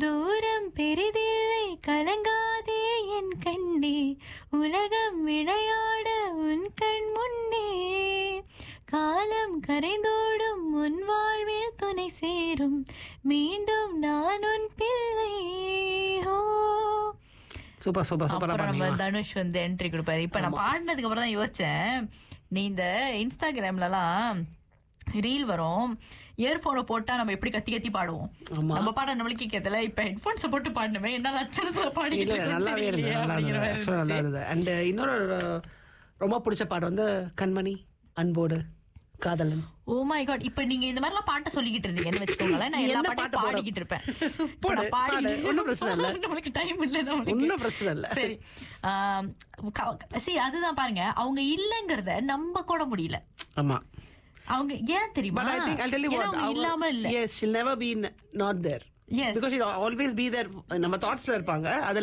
தூரம் பெரிதில்லை கலங்காதே என் கண்ணே உலகம் விளையாட உன் கண் முன்னே காலம் கரைந்தோடும் உன் வாழ்வில் துணை சேரும் மீண்டும் நான் உன் பிள்ளை ஓ சூப்பர் சூப்பர் சூப்பரா அப்புறம் நம்ம பண்ணீங்க தனுஷ் வந்து என்ட்ரி கொடுப்பாரு இப்ப நான் பாடினதுக்கு அப்புறம் தான் யோசிச்சேன் நீ இந்த இன்ஸ்டாகிராம்லலாம் ரீல் வரும் இயர்போனை போட்டா நம்ம எப்படி கத்தி கத்தி பாடுவோம் ஆமா. நம்ம பாட நம்மளுக்கு கேட்கல இப்ப ஹெட்போன்ஸை போட்டு பாடணுமே என்ன லட்சணத்துல இல்ல பாடிக்கிட்டு இல்ல, இருக்கோம்னு நல்லாவே இருந்தது தெரியலையே நல்லா அப்படிங்கிற இருந்தது மாதிரி Actually நல்லா இருந்துச்சு. இருந்தது அண்ட் இன்னொரு அஹ், ரொம்ப பிடிச்ச பாட்டு வந்து கண்மணி அன்போடு காதலன் ஓ மை காட் இப்ப நீங்க இந்த மாதிரி எல்லாம் பாட்ட சொல்லிக்கிட்டு இருந்தீங்கன்னு வச்சுக்கோங்களேன் நான் நீ எல்லா என்ன பாட்டையும் பாட்டு போட- பாடிக்கிட்டு இருப்பேன் இப்ப போடு, நான் பாடி- பாடு. ஒண்ணும் பிரச்சனை இல்ல. நம்மளுக்கு டைம் இல்ல நம்மளுக்கு ஒன்றும் பிரச்சனை இல்லை சரி சி அதுதான் பாருங்க அவங்க இல்லங்கறத நம்ப கூட முடியல ஆமா அவங்க ஏன் தெரியுமா But I think I'll tell you ஏன்னா what. அவங்க our- இல்லாம இல்ல Yes, she'll never be n- not there. Yes. Because she'll always be there. நம்ம தாட்ஸ்ல இருப்பாங்க அதுல